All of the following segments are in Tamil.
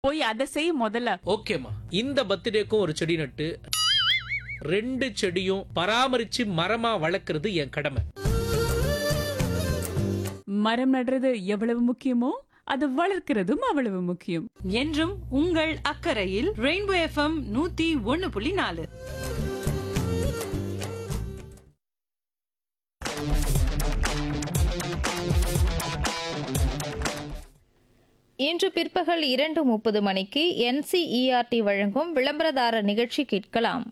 போய் அதை செய் முதல்ல ஓகேம்மா இந்த பர்த்டேக்கும் ஒரு செடி நட்டு ரெண்டு செடியும் பராமரிச்சு மரமா வளர்க்கறது என் கடமை மரம் நடுறது எவ்வளவு முக்கியமோ அது வளர்க்கிறதும் அவ்வளவு முக்கியம் என்றும் உங்கள் அக்கறையில் ரெயின்போ எஃப்எம் நூத்தி ஒன்னு புள்ளி நாலு இன்று பிற்பகல் இரண்டு முப்பது மணிக்கு என்சிஇஆர்டி வழங்கும் விளம்பரதாரர் நிகழ்ச்சி கேட்கலாம்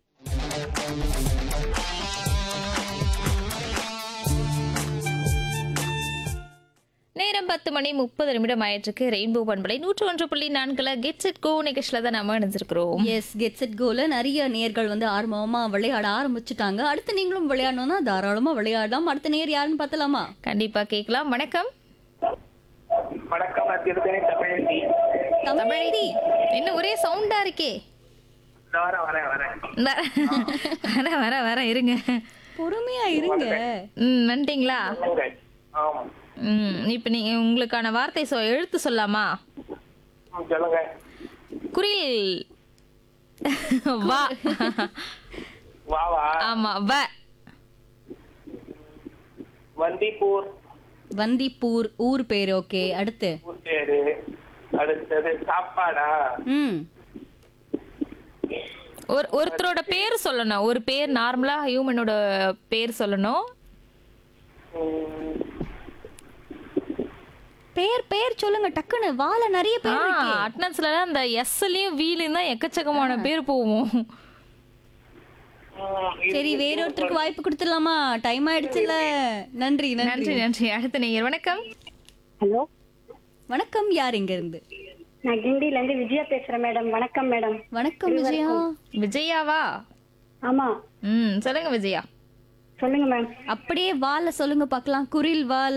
நேரம் பத்து மணி முப்பது நிமிடம் ஆயிற்றுக்கு ரெயின்போ பண்பலை நூற்று ஒன்று புள்ளி நான்குல கெட்ஸ் இட் கோ நிகழ்ச்சியில் தான் நம்ம இணைஞ்சிருக்கிறோம் எஸ் கெட் செட் கோல நிறைய நேர்கள் வந்து ஆர்வமா விளையாட ஆரம்பிச்சுட்டாங்க அடுத்து நீங்களும் விளையாடணும்னா தாராளமா விளையாடலாம் அடுத்த நேர் யாருன்னு பார்த்தலாமா கண்டிப்பா கேட்கலாம் வணக்கம் வணக்கம் நான் திருத்தணி தமிழந்தி தமிழி என்ன ஒரே சவுண்டா இருக்கே நான் வரேன் வரேன் வரேன் வர வர வர வர இருங்க பொறுமையா இருங்க ம் வந்துட்டீங்களா சொல்லுங்க. ஆமா ம் இப்போ நீங்க உங்களுக்கான வார்த்தை சொ எழுத்து சொல்லாமா ம், சொல்லுங்க குரில் வா வா வா ஆமா வ வந்திப்பூர் வந்திப்பூர் ஊர் பேர் ஓகே அடுத்து ஊர் பேரு அடுத்தது சாப்பாடா ம் ஒரு ஒருத்தரோட பேர் சொல்லணும் ஒரு பேர் நார்மலா ஹியூமனோட பேர் சொல்லணும் ம், பேர் பேர் சொல்லுங்க டக்குன்னு வாழ நிறைய பேர் இருக்கே. அட்னன்ஸ்ல அந்த எஸ்லயும் வீலையும் தான் எக்கச்சக்கமான பேர் போவோம் ம், இது- சரி வேறொருத்தருக்கு வாய்ப்பு கொடுத்துடலாமா டைம் ஆயிடுச்சுல நன்றி நன்றி நன்றி நன்றி அடுத்த நேயர் வணக்கம் ஹலோ வணக்கம் யார் இங்க இருந்து நான் கிண்டில இருந்து விஜயா பேசுறேன் மேடம் வணக்கம் மேடம் வணக்கம் விஜயா விஜயாவா ஆமா ம் சொல்லுங்க விஜயா சொல்லுங்க மேம் அப்படியே வாழ சொல்லுங்க பார்க்கலாம் குரில் வாழ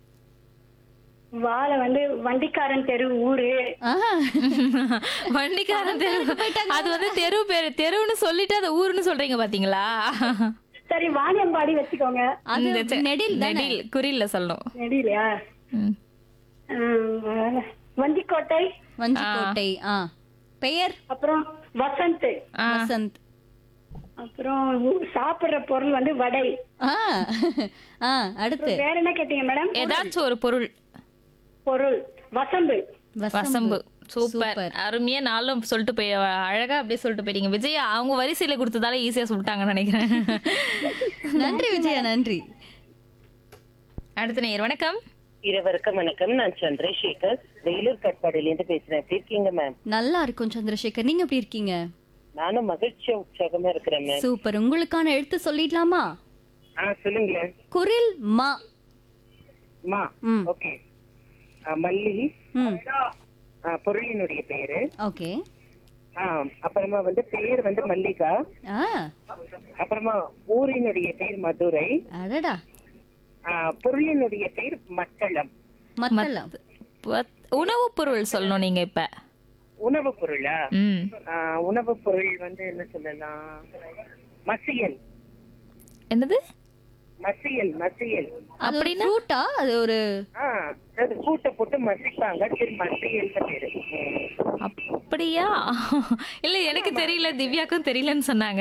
வாழை வந்து வண்டிக்காரன் தெரு ஊரு ஆஹா. வண்டிக்காரன் தெரு அது வந்து தெரு பேரு தெருன்னு சொல்லிட்டு அதை ஊருன்னு சொல்றீங்க பாத்தீங்களா சரி வாணியம்பாடி வச்சுக்கோங்க அது இந்த செ- நெடில் தானே நெடில் குறில்ல சொல்லணும் நெடிலையா ம். ஆம், வண்டிக்கோட்டை வஞ்சிக்கோட்டை ஆ பெயர் அப்புறம் வசந்த் ஆ. வசந்த் அப்புறம் ஊ- சாப்பிடுற பொருள் வந்து வடை ஆ ஆ அடுத்து வேற என்ன கேட்டீங்க மேடம் ஏதாச்சும் ஒரு பொருள் பொருள் வசம்பு வசம்பு சூப்பர் அருமையா நாளும் சொல்லிட்டு போய் அழகா அப்படியே சொல்லிட்டு போயிட்டீங்க விஜயா அவங்க வரிசையில கொடுத்ததால ஈஸியா சொல்லிட்டாங்கன்னு நினைக்கிறேன் நன்றி விஜயா நன்றி அடுத்த நேயர் வணக்கம் இருவருக்கும் வணக்கம் நான் சந்திரசேகர் வேலூர் கட்பாடியிலேருந்து பேசுறேன் எப்படி இருக்கீங்க மேம் நல்லா இருக்கும் சந்திரசேகர் நீங்க எப்படி இருக்கீங்க நானும் மகிழ்ச்சியா உற்சாகமா இருக்கிறேன் மேம் சூப்பர் உங்களுக்கான எழுத்து சொல்லிடலாமா ஆ சொல்லுங்க குரில் மா மா ம். ஓகே மல்லி ம் ஆ, பொருளினுடைய பேரு ஓகே ஆ, அப்புறமா வந்து பேர் வந்து மல்லிகா ஆ அப்புறமா ஊரினுடைய பேர் மதுரை அடடா ஆ, பொருளினுடைய பேர் மத்தளம் மத்தளம் பத்- உணவுப் பொருள் சொல்லணும் நீங்க இப்ப உணவு பொருளா ம் ஆ, உணவு பொருள் வந்து என்ன சொல்லலாம் மசியல் என்னது மசியல் மசியல் அது ஒரு ஃப்ரூட்டா அது ஒரு ஆ அது கூட்டை போட்டு மசிப்பாங்க சரி மசியல் பேரு ம். அப்படியா இல்ல எனக்கு தெரியல திவ்யாக்கும் தெரியலன்னு சொன்னாங்க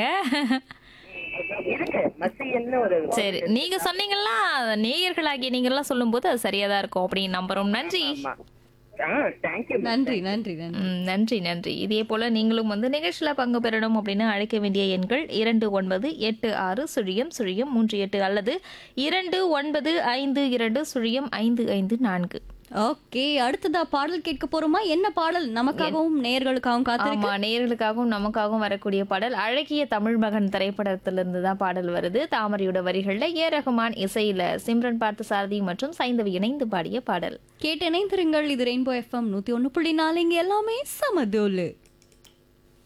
இருக்கு மசியல்னு ஒரு சரி நீங்க சொன்னீங்களா நேயர்களாகிய நீங்க எல்லாம் சொல்லும்போது அது சரியா தான் இருக்கும் அப்படின்னு நம்புறோம் நன்றி ஆமா ஆ தேங்க்யூ நன்றி நன்றி நன்றி ம், நன்றி நன்றி இதே போல நீங்களும் வந்து நிகழ்ச்சியில பங்கு பெறணும் அப்படின்னு அழைக்க வேண்டிய எண்கள் இரண்டு ஒன்பது எட்டு ஆறு சுழியம் சுழியம் மூன்று எட்டு அல்லது இரண்டு ஒன்பது ஐந்து இரண்டு சுழியம் ஐந்து ஐந்து நான்கு ஓகே அடுத்ததா பாடல் கேட்க போறோமா என்ன பாடல் நமக்காகவும் நேயர்களுக்காகவும் காத்திருக்கு ஆமா நேயர்களுக்காகவும் நமக்காகவும் வரக்கூடிய பாடல் அழகிய தமிழ் மகன் திரைப்படத்திலிருந்து தான் பாடல் வருது தாமரையோட வரிகள்ல ஏ ரகுமான் இசையில சிம்ரன் பார்த்த சாரதி மற்றும் சைந்தவி இணைந்து பாடிய பாடல் கேட்டு இணைந்திருங்கள் இது ரெயின்போ எஃப்எம் நூத்தி ஒண்ணு புள்ளி நாலு இங்க எல்லாமே சமதோலு